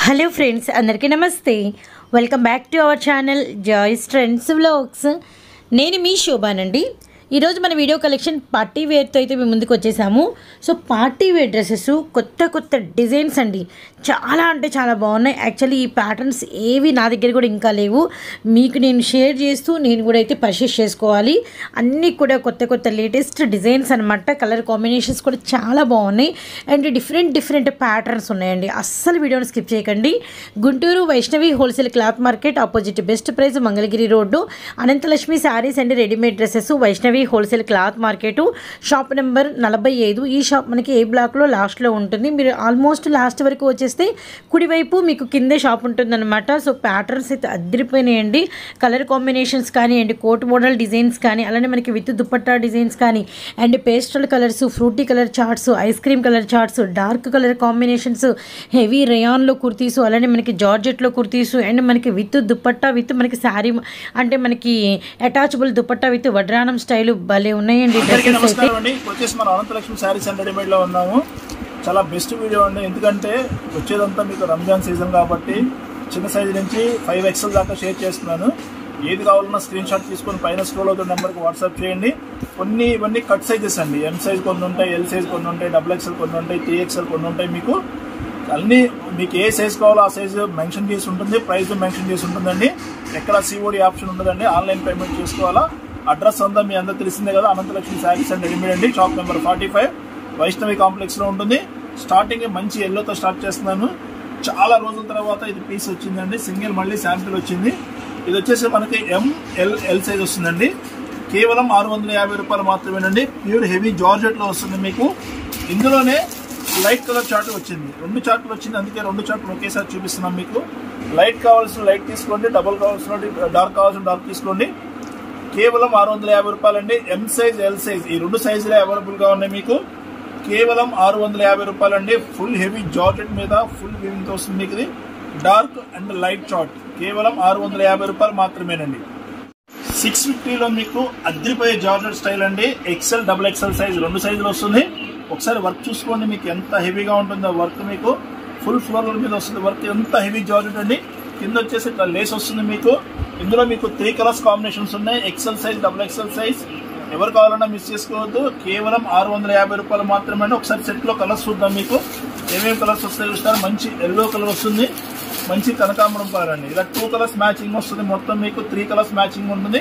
hello friends అందరికీ నమస్తే welcome back to our channel Joy's Trends Vlogs నేను మీ శోభానండి ఈరోజు మన వీడియో కలెక్షన్ పార్టీ వేర్తో అయితే మేము ముందుకు వచ్చేసాము సో పార్టీ వేర్ డ్రెస్సెస్ కొత్త కొత్త డిజైన్స్ అండి చాలా అంటే చాలా బాగున్నాయి యాక్చువల్లీ ఈ ప్యాటర్న్స్ ఏవి నా దగ్గర కూడా ఇంకా లేవు మీకు నేను షేర్ చేస్తూ నేను కూడా అయితే పర్చేస్ చేసుకోవాలి అన్నీ కూడా కొత్త కొత్త లేటెస్ట్ డిజైన్స్ అనమాట కలర్ కాంబినేషన్స్ కూడా చాలా బాగున్నాయి అండ్ డిఫరెంట్ డిఫరెంట్ ప్యాటర్న్స్ ఉన్నాయండి అస్సలు వీడియోని స్కిప్ చేయకండి Guntur Vaishnavi wholesale cloth market opposite best price Mangalagiri road Ananthalakshmi sarees and readymade dresses Vaishnavi wholesale cloth market shop number నలభై ఐదు ఈ షాప్ మనకి ఏ బ్లాక్లో లాస్ట్లో ఉంటుంది మీరు ఆల్మోస్ట్ లాస్ట్ వరకు వచ్చేస్తే కుడివైపు మీకు కిందే షాప్ ఉంటుందన్నమాట సో ప్యాటర్న్స్ అయితే అదిరిపోయినాయండి కలర్ కాంబినేషన్స్ కానీ అండ్ కోట్ మోడల్ డిజైన్స్ కానీ అలానే మనకి విత్ దుపట్టా డిజైన్స్ కానీ and pastel colours fruity colour charts ice cream colour charts dark colour combinations heavy రేయాన్లో కుర్తీస్ అలానే మనకి జార్జెట్లో కుర్తీస్ అండ్ మనకి విత్ దుపట్టా విత్ మనకి శారీ అంటే మనకి అటాచబుల్ దుపట్టా విత్ వడ్రానం స్టైల్ భలే ఉన్నాయండి అందరికీ డ్రెస్సెస్ అయితే నమస్కారం అండి ఇప్పుడు వచ్చేసి మన అనంతలక్ష్మి శారీస్ అండ్ రెడీమేడ్ లో ఉన్నాము చాలా బెస్ట్ వీడియో అండి ఎందుకంటే వచ్చేదంతా మీకు రంజాన్ సీజన్ కాబట్టి చిన్న సైజు నుంచి ఫైవ్ ఎక్స్ఎల్ దాకా షేర్ చేస్తున్నాను ఏది కావాలన్నా స్క్రీన్ షాట్ తీసుకొని పైన స్క్రోల్ అవుతున్న నెంబర్కి వాట్సాప్ చేయండి కొన్ని ఇవన్నీ కట్ సైజెస్ అండి ఎం సైజ్ కొన్ని ఉంటాయి ఎల్ సైజ్ కొన్ని ఉంటాయి డబుల్ ఎక్స్ఎల్ కొన్ని ఉంటాయి త్రీ ఎక్స్ఎల్ కొన్ని ఉంటాయి మీకు అన్ని మీకు ఏ సైజ్ కావాలో ఆ సైజు మెన్షన్ చేసి ఉంటుంది ప్రైస్ మెన్షన్ చేసి ఉంటుందండి ఎక్కడ సిఓడి ఆప్షన్ ఉండదండి ఆన్లైన్ పేమెంట్ చేసుకోవాలా అడ్రస్ అంతా మీ అందరూ తెలిసిందే కదా అనంతలక్ష్మి శారీస్ అండ్ రెడీమేడ్ అండి shop number forty five Vaishnavi complex లో ఉంటుంది స్టార్టింగ్ మంచి ఎల్లోతో స్టార్ట్ చేస్తున్నాను చాలా రోజుల తర్వాత ఇది పీస్ వచ్చిందండి సింగిల్ మళ్ళీ శాంపిల్ వచ్చింది ఇది వచ్చేసి మనకి ఎం ఎల్ ఎల్ సైజ్ వస్తుందండి కేవలం ఆరు వందల యాభై రూపాయలు మాత్రమేనండి ప్యూర్ హెవీ జార్జెట్ లో వస్తుంది మీకు ఇందులోనే లైట్ కలర్ చార్ట్ వచ్చింది రెండు చార్ట్లు వచ్చింది అందుకే రెండు చార్ట్లు ఒకేసారి చూపిస్తున్నాం మీకు లైట్ కావాల్సిన లైట్ తీసుకోండి డబుల్ కావాల్సిన డార్క్ కావాల్సిన డార్క్ తీసుకోండి కేవలం ఆరు వందల యాభై రూపాయలండి ఎం సైజ్ ఎల్ సైజ్ ఈ రెండు సైజులే అవైలబుల్ గా ఉన్నాయి మీకు కేవలం ఆరు వందల యాభై రూపాయలండి ఫుల్ హెవీ జార్జెట్ మీద ఫుల్ వీవింగ్ వస్తుంది మీకు ఇది డార్క్ అండ్ లైట్ చార్ట్ కేవలం ఆరు వందల యాభై రూపాయలు మాత్రమేనండి సిక్స్ ఫిఫ్టీలో మీకు అద్రిపోయే జార్జెట్ స్టైల్ అండి ఎక్సెల్ డబుల్ ఎక్సెల్ సైజ్ రెండు సైజులు వస్తుంది ఒకసారి వర్క్ చూసుకోండి మీకు ఎంత హెవీగా ఉంటుందో వర్క్ మీకు ఫుల్ ఫ్లోర్ మీద వస్తుంది వర్క్ ఎంత హెవీ జార్జెట్ అండి కింద వచ్చేసి ఇట్లా లేస్ వస్తుంది మీకు ఇందులో మీకు త్రీ కలర్స్ కాంబినేషన్స్ ఉన్నాయి XL size double XL size ఎవరు కావాలన్నా మిస్ చేసుకోవద్దు కేవలం ఆరు వందల యాభై రూపాయలు మాత్రమే అండి ఒకసారి సెట్ లో కలర్స్ చూద్దాం మీకు ఏమేమి కలర్స్ వస్తాయి చూస్తారు మంచి ఎల్లో కలర్ వస్తుంది మంచి కనకాంబరం కలర్ అండి ఇలా టూ కలర్స్ మ్యాచింగ్ వస్తుంది మొత్తం మీకు త్రీ కలర్స్ మ్యాచింగ్ ఉంటుంది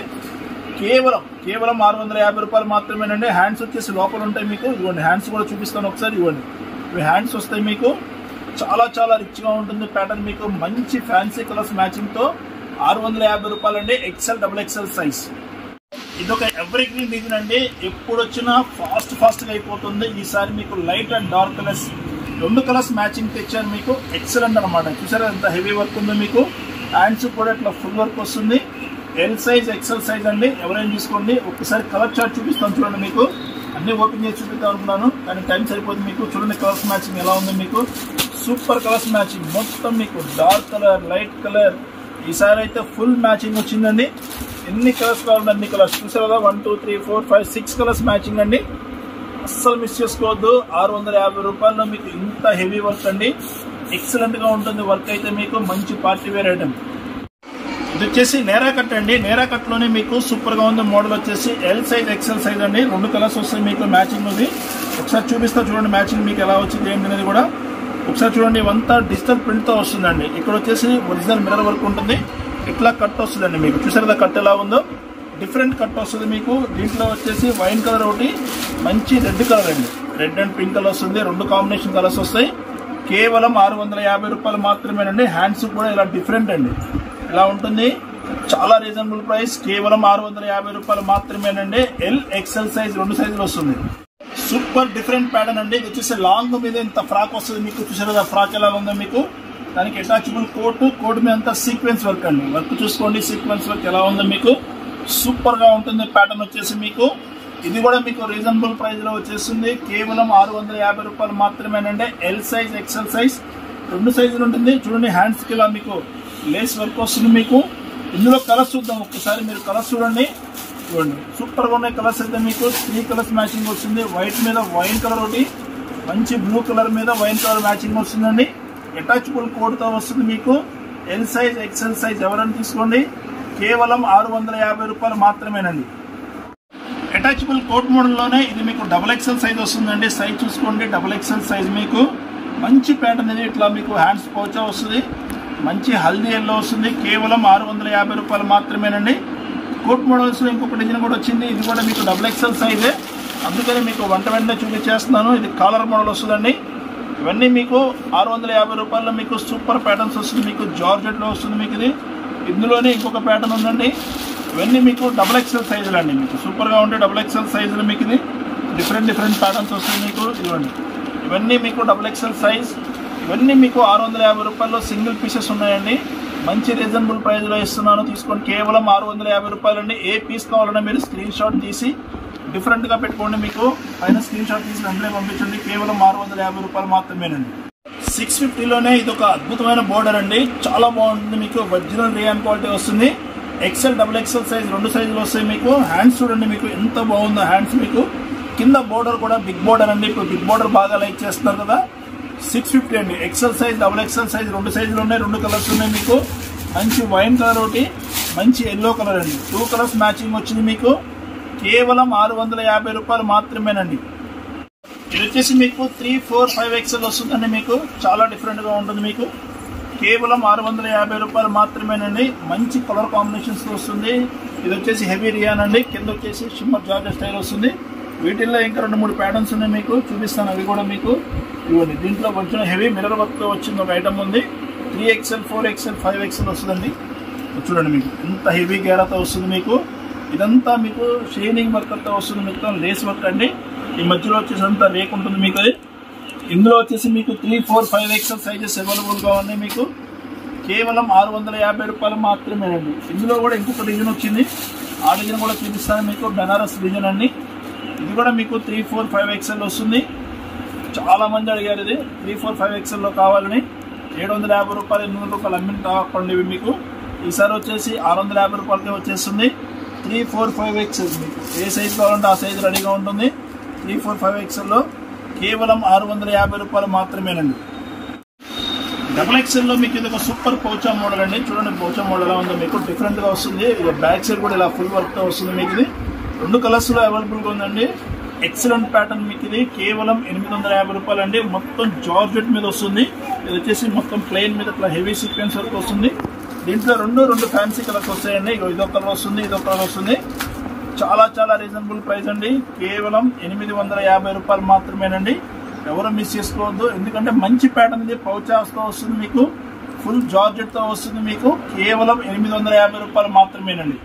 కేవలం కేవలం ఆరు వందల యాభై రూపాయలు మాత్రమేనండి హ్యాండ్స్ వచ్చేసి లోపల ఉంటాయి మీకు ఇవ్వండి హ్యాండ్స్ కూడా చూపిస్తాను ఒకసారి ఇవ్వండి ఇవి హ్యాండ్స్ వస్తాయి మీకు చాలా చాలా రిచ్ గా ఉంటుంది ప్యాటర్న్ మీకు మంచి ఫ్యాన్సీ కలర్స్ మ్యాచింగ్ తో ఆరు వందల యాభై రూపాయలండి ఎక్సెల్ డబుల్ ఎక్సెల్ సైజ్ ఇదొక ఎవరి గ్రీన్ డిజైన్ అండి ఎప్పుడు వచ్చినా ఫాస్ట్ ఫాస్ట్ గా అయిపోతుంది ఈసారి మీకు లైట్ అండ్ డార్క్ కలర్స్ రెండు కలర్స్ మ్యాచింగ్ తెచ్చాను మీకు ఎక్సలెంట్ అనమాట చూసారా ఎంత హెవీ వర్క్ ఉందో మీకు హ్యాండ్స్ కూడా ఇట్లా ఫుల్ వర్క్ వస్తుంది ఎల్ సైజ్ ఎక్సెల్ సైజ్ అండి ఎవరైనా తీసుకోండి ఒకసారి కలర్ చార్ట్ చూపిస్తాను చూడండి మీకు అన్ని ఓపెన్ చేసి చూపిద్దాం అనుకున్నాను కానీ టైం సరిపోతుంది మీకు చూడండి కలర్స్ మ్యాచింగ్ ఎలా ఉంది మీకు సూపర్ కలర్స్ మ్యాచింగ్ మొత్తం మీకు డార్క్ కలర్ లైట్ కలర్ ఈసారి అయితే ఫుల్ మ్యాచింగ్ వచ్చిందండి ఎన్ని కలర్స్ కావాలంటే అన్ని కలర్స్ చూసారు కదా one two three four five six colours matching అండి అస్సలు మిస్ చేసుకోవద్దు ఆరు వందల యాభై రూపాయల్లో మీకు ఇంత హెవీ వర్క్ అండి ఎక్సలెంట్ గా ఉంటుంది వర్క్ అయితే మీకు మంచి పార్టీ వేర్ ఐటమ్ ఇది వచ్చేసి నేరా కట్ అండి నేరా కట్ లోనే మీకు సూపర్ గా ఉంది మోడల్ వచ్చేసి ఎల్ సైజ్ ఎక్సెల్ సైజ్ అండి రెండు కలర్స్ వస్తాయి మీకు మ్యాచింగ్ ఉంది ఒకసారి చూపిస్తా చూడండి మ్యాచింగ్ మీకు ఎలా వచ్చింది ఏంటి అనేది కూడా ఒకసారి చూడండి ఇవంతా డిజిటల్ ప్రింట్ తో వస్తుందండి ఇక్కడ వచ్చేసి ఒరిజినల్ మిర్రర్ వర్క్ ఉంటుంది ఇట్లా కట్ వస్తుందండి మీకు చూసారు కట్ ఎలా ఉందో డిఫరెంట్ కట్ వస్తుంది మీకు దీంట్లో వచ్చేసి వైన్ కలర్ ఒకటి మంచి రెడ్ కలర్ అండి రెడ్ అండ్ పింక్ కలర్ వస్తుంది రెండు కాంబినేషన్ కలర్స్ వస్తాయి కేవలం ఆరు వందల యాభై రూపాయలు మాత్రమేనండి హ్యాండ్స్ కూడా ఇలా డిఫరెంట్ అండి ఇలా ఉంటుంది చాలా రీజనబుల్ ప్రైస్ కేవలం ఆరు వందల యాభై రూపాయలు మాత్రమేనండి ఎల్ ఎక్సెల్ సైజ్ రెండు సైజులు వస్తుంది సూపర్ డిఫరెంట్ ప్యాటర్న్ అండి ఇది వచ్చేసి లాంగ్ మీద ఇంత ఫ్రాక్ వస్తుంది మీకు చూసారు కదా ఫ్రాక్ ఎలా ఉందో మీకు దానికి అటాచబుల్ కోట్ కోట్ మీద అంతా సీక్వెన్స్ వర్క్ అండి వర్క్ చూసుకోండి సీక్వెన్స్ వర్క్ ఎలా ఉందో మీకు సూపర్ గా ఉంటుంది ప్యాటర్న్ వచ్చేసి మీకు ఇది కూడా మీకు రీజనబుల్ ప్రైస్ లో వచ్చేస్తుంది కేవలం ఆరు వందల యాభై రూపాయలు మాత్రమేనండి ఎల్ సైజ్ ఎక్సెల్ సైజ్ రెండు సైజులు ఉంటుంది చూడండి హ్యాండ్స్ కి ఇలా మీకు లేస్ వర్క్ వస్తుంది మీకు ఇందులో కలర్స్ చూద్దాం ఒక్కసారి మీరు కలర్స్ చూడండి చూడండి సూపర్ గా ఉన్నాయి కలర్స్ అయితే మీకు త్రీ కలర్స్ మ్యాచింగ్ వస్తుంది వైట్ మీద వైన్ కలర్ ఒకటి మంచి బ్లూ కలర్ మీద వైన్ కలర్ మ్యాచింగ్ వస్తుందండి అటాచబుల్ కోడ్తో వస్తుంది మీకు ఎల్ సైజ్ ఎక్సెల్ సైజ్ ఎవరైనా తీసుకోండి కేవలం ఆరు వందల యాభై రూపాయలు మాత్రమేనండి అటాచబుల్ కోట్ మోడల్లోనే ఇది మీకు డబుల్ ఎక్సెల్ సైజ్ వస్తుందండి సైజ్ చూసుకోండి డబుల్ ఎక్సెల్ సైజ్ మీకు మంచి ప్యాటర్న్ ఇది ఇట్లా మీకు హ్యాండ్స్ పౌచా వస్తుంది మంచి హల్దీ ఎల్లో వస్తుంది కేవలం ఆరు వందల యాభై రూపాయలు మాత్రమేనండి కోట్ మోడల్స్ ఇంకొక డిజైన్ కూడా వచ్చింది ఇది కూడా మీకు డబుల్ ఎక్సెల్ సైజే అందుకని మీకు వంట వెంటనే చూపించేస్తున్నాను ఇది కాలర్ మోడల్ వస్తుందండి ఇవన్నీ మీకు ఆరు వందల యాభై రూపాయల్లో మీకు సూపర్ ప్యాటర్న్స్ వస్తుంది మీకు జార్జెట్లో వస్తుంది మీకు ఇది ఇందులోనే ఇంకొక ప్యాటర్న్ ఉందండి ఇవన్నీ మీకు డబుల్ ఎక్సెల్ సైజులు అండి మీకు సూపర్గా ఉంటే డబుల్ ఎక్సెల్ సైజులు మీకు ఇది డిఫరెంట్ డిఫరెంట్ ప్యాటర్న్స్ వస్తుంది మీకు ఇవ్వండి ఇవన్నీ మీకు డబుల్ ఎక్సెల్ సైజ్ ఇవన్నీ మీకు ఆరు వందల యాభై రూపాయల్లో సింగిల్ పీసెస్ ఉన్నాయండి మంచి రీజనబుల్ ప్రైస్లో ఇస్తున్నాను తీసుకొని కేవలం ఆరు వందల యాభై రూపాయలండి ఏ పీస్ కావాలన్నా మీరు స్క్రీన్ షాట్ తీసి డిఫరెంట్గా పెట్టుకోండి మీకు పైన స్క్రీన్ షాట్ తీసి వెంటనే పంపించండి కేవలం ఆరు వందల యాభై రూపాయలు మాత్రమేనండి సిక్స్ ఫిఫ్టీలోనే ఇది ఒక అద్భుతమైన బోర్డర్ అండి చాలా బాగుంటుంది మీకు ఒరిజినల్ రియాన్ క్వాలిటీ వస్తుంది ఎక్సెల్ డబుల్ ఎక్సెల్ సైజ్ రెండు సైజులు వస్తాయి మీకు హ్యాండ్స్ చూడండి మీకు ఎంత బాగుందో హ్యాండ్స్ మీకు కింద బోర్డర్ కూడా బిగ్ బోర్డర్ అండి ఇప్పుడు బిగ్ బోర్డర్ బాగా లైక్ చేస్తున్నారు కదా సిక్స్ ఫిఫ్టీ అండి XL size double XL size రెండు సైజులు ఉన్నాయి రెండు కలర్స్ ఉన్నాయి మీకు మంచి వైన్ కలర్ ఒకటి మంచి ఎల్లో కలర్ అండి టూ కలర్స్ మ్యాచింగ్ వచ్చింది మీకు కేవలం ఆరు వందల యాభై రూపాయలు మాత్రమేనండి ఇది వచ్చేసి మీకు త్రీ ఫోర్ ఫైవ్ ఎక్స్ఎల్ వస్తుందండి మీకు చాలా డిఫరెంట్గా ఉంటుంది మీకు కేవలం ఆరు వందల యాభై రూపాయలు మాత్రమేనండి మంచి కలర్ కాంబినేషన్స్ వస్తుంది ఇది వచ్చేసి హెవీ రియాన్ అండి కింద వచ్చేసి షిమ్మర్ జార్జెట్ స్టైల్ వస్తుంది వీటిల్లో ఇంకా రెండు మూడు ప్యాటర్న్స్ ఉన్నాయి మీకు చూపిస్తాను అవి కూడా మీకు ఇవ్వండి దీంట్లో కొంచెం హెవీ మిర్రర్ వర్క్తో వచ్చింది ఒక ఐటమ్ ఉంది three XL four XL five XL వస్తుందండి చూడండి మీకు ఎంత హెవీ గేరాతో వస్తుంది మీకు ఇదంతా మీకు షైనింగ్ వర్కర్తో వస్తుంది మొత్తం లేస్ వర్క్ అండి ఈ మధ్యలో వచ్చేసి అంతా రేక్ ఉంటుంది మీకు అది ఇందులో వచ్చేసి మీకు three four five XL sizes అవైలబుల్గా ఉన్నాయి మీకు కేవలం ఆరు వందల యాభై రూపాయలు మాత్రమేనండి ఇందులో కూడా ఇంకొక డిజైన్ వచ్చింది ఆ డిజైన్ కూడా చూపిస్తాను మీకు బెనారస్ డిజైన్ అండి ఇది కూడా మీకు త్రీ ఫోర్ ఫైవ్ ఎక్స్ఎల్ వస్తుంది చాలా మంది అడిగారు ఇది త్రీ ఫోర్ ఫైవ్ ఎక్స్ఎల్లో కావాలని ఏడు వందల యాభై రూపాయలు ఎనిమిది వందల రూపాయలు అమ్మిన కాకుండా ఇవి మీకు ఈసారి వచ్చేసి ఆరు వందల యాభై రూపాయలకే వచ్చేస్తుంది త్రీ ఫోర్ ఫైవ్ ఎక్స్ఎల్ మీకు ఏ సైజ్ కావాలంటే ఆ సైజ్ రెడీగా ఉంటుంది త్రీ ఫోర్ ఫైవ్ ఎక్స్ఎల్లో కేవలం ఆరు వందల యాభై రూపాయలు మాత్రమేనండి డబుల్ ఎక్స్ఎల్లో మీకు ఇది ఒక సూపర్ పౌచా మోడల్ అండి చూడండి పౌచా మోడల్ ఎలా ఉందో మీకు డిఫరెంట్గా వస్తుంది ఇది బ్యాక్ సైడ్ కూడా ఇలా ఫుల్ వర్క్తో వస్తుంది మీకు ఇది రెండు కలర్స్లో అవైలబుల్గా ఉందండి ఎక్సలెంట్ ప్యాటర్న్ మీకు ఇది కేవలం ఎనిమిది వందల యాభై రూపాయలు అండి మొత్తం జార్జెట్ మీద వస్తుంది ఇది వచ్చేసి మొత్తం ప్లెయిన్ మీద ఇట్లా హెవీ సీక్వెన్స్ వరకు వస్తుంది దీంట్లో రెండు రెండు ఫ్యాన్సీ కలర్స్ వస్తాయండి ఇగో ఇదొక కలర్ వస్తుంది ఇదొక కలర్ వస్తుంది చాలా చాలా రీజనబుల్ ప్రైస్ అండి కేవలం ఎనిమిది వందల యాభై రూపాయలు మాత్రమేనండి ఎవరు మిస్ చేసుకోవద్దు ఎందుకంటే మంచి ప్యాటర్న్ ఇది పౌచాస్తో వస్తుంది మీకు ఫుల్ జార్జెట్తో వస్తుంది మీకు కేవలం ఎనిమిది వందల యాభై రూపాయలు మాత్రమేనండి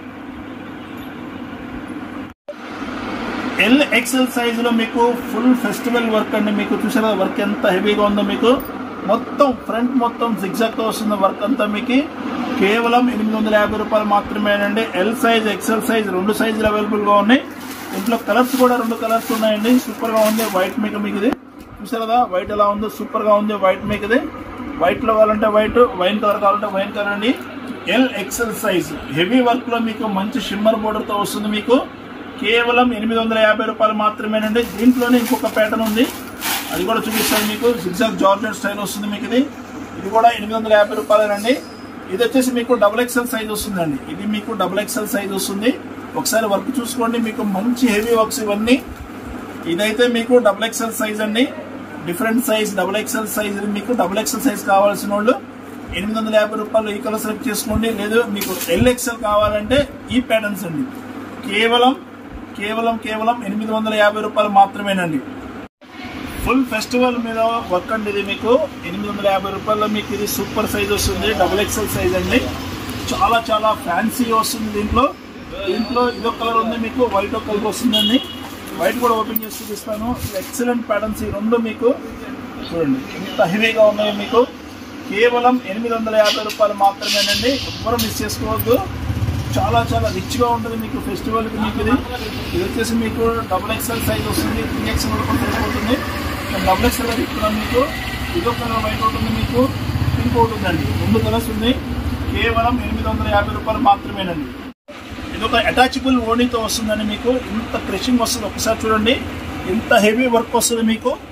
ఎల్ ఎక్సెల్ సైజ్ లో మీకు ఫుల్ ఫెస్టివల్ వర్క్ అండి మీకు చూసారా వర్క్ ఎంత హెవీగా ఉందో మీకు మొత్తం ఫ్రంట్ మొత్తం zigzag తో వస్తున్న వర్క్ అంతా మీకు కేవలం ఎనిమిది వందల యాభై రూపాయలు మాత్రమేనండి ఎల్ సైజ్ ఎక్సెల్ సైజ్ రెండు సైజులు అవైలబుల్ గా ఉన్నాయి ఇంట్లో కలర్స్ కూడా రెండు కలర్స్ ఉన్నాయండి సూపర్ గా ఉంది వైట్ మీకు మీకు ఇది చూసారు కదా వైట్ ఎలా ఉందో సూపర్ గా ఉంది వైట్ మీకు ఇది వైట్ లో కావాలంటే వైట్ వైన్ కలర్ కావాలంటే వైన్ కలర్ అండి L XL size heavy work లో మీకు మంచి షిమ్మర్ బోర్డర్ తో వస్తుంది మీకు కేవలం ఎనిమిది వందల యాభై రూపాయలు మాత్రమేనండి దీంట్లోనే ఇంకొక ప్యాటర్న్ ఉంది అది కూడా చూపిస్తాను మీకు సిక్సాక్ జార్జెట్ స్టైల్ వస్తుంది మీకు ఇది ఇది కూడా ఎనిమిది వందల యాభై రూపాయలేనండి ఇది వచ్చేసి మీకు డబుల్ ఎక్సెల్ సైజ్ వస్తుందండి ఇది మీకు డబుల్ ఎక్సెల్ సైజ్ వస్తుంది ఒకసారి వర్క్ చూసుకోండి మీకు మంచి హెవీ వర్క్స్ ఇవన్నీ ఇదైతే మీకు డబుల్ ఎక్సెల్ సైజ్ అండి different size double XL size మీకు డబుల్ ఎక్సెల్ సైజ్ కావాల్సిన వాళ్ళు ఎనిమిది వందల యాభై రూపాయలు ఈ కలర్ సెలెక్ట్ చేసుకోండి లేదు మీకు ఎల్ ఎక్సెల్ కావాలంటే ఈ ప్యాటర్న్స్ అండి కేవలం కేవలం కేవలం ఎనిమిది వందల యాభై రూపాయలు మాత్రమేనండి ఫుల్ ఫెస్టివల్ మీద వర్క్ అండి ఇది మీకు ఎనిమిది వందల యాభై రూపాయల్లో మీకు ఇది సూపర్ సైజ్ వస్తుంది డబుల్ ఎక్సెల్ సైజ్ అండి చాలా చాలా ఫ్యాన్సీ వస్తుంది దీంట్లో దీంట్లో ఇదొక కలర్ ఉంది మీకు వైట్ ఒక కలర్ వస్తుందండి వైట్ కూడా ఓపెన్ చేసి చూపిస్తాను ఎక్సలెంట్ ప్యాటర్న్స్ ఈ రెండు మీకు చూడండి ఎంత హెవీగా ఉన్నాయో మీకు కేవలం ఎనిమిది వందల యాభై రూపాయలు మాత్రమేనండి ఎవ్వరూ మిస్ చేసుకోవద్దు చాలా చాలా రిచ్గా ఉంటుంది మీకు ఫెస్టివల్కి మీకు ఇది ఇది వచ్చేసి మీకు డబుల్ ఎక్స్ఎల్ సైజ్ వస్తుంది త్రీ ఎక్స్ఎల్ వరకు సరిపోతుంది నేను డబుల్ ఎక్స్ఎల్ చెప్తున్నాను మీకు ఇదో కలర్ వైట్ ఒకటి ఉంది మీకు పింక్ ఒకటి ఉందండి రెండు కలర్స్ ఉంది కేవలం ఎనిమిది వందల యాభై రూపాయలు మాత్రమేనండి ఇది ఒక అటాచబుల్ ఓణీతో వస్తుందండి మీకు ఇంత క్రషింగ్ వస్తుంది ఒకసారి చూడండి ఇంత హెవీ వర్క్ వస్తుంది మీకు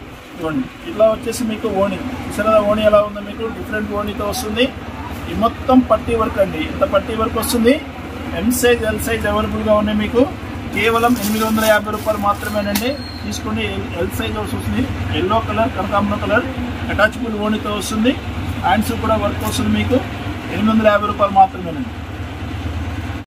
చూడండి ఇట్లా వచ్చేసి మీకు ఓణి చూసారా ఓణి ఎలా ఉందో మీకు డిఫరెంట్ ఓణితో వస్తుంది ఈ మొత్తం పట్టీ వర్క్ అండి ఇంత పట్టీ వర్క్ వస్తుంది ఎం సైజ్ ఎల్ సైజ్ అవైలబుల్గా ఉన్నాయి మీకు కేవలం ఎనిమిది వందల యాభై రూపాయలు మాత్రమేనండి తీసుకోండి ఎల్ సైజ్ వస్తుంది ఎల్లో కలర్ కనకాంబరం కలర్ అటాచబుల్ ఓణితో వస్తుంది హ్యాండ్స్ కూడా వర్క్ వస్తుంది మీకు ఎనిమిది వందల యాభై రూపాయలు మాత్రమేనండి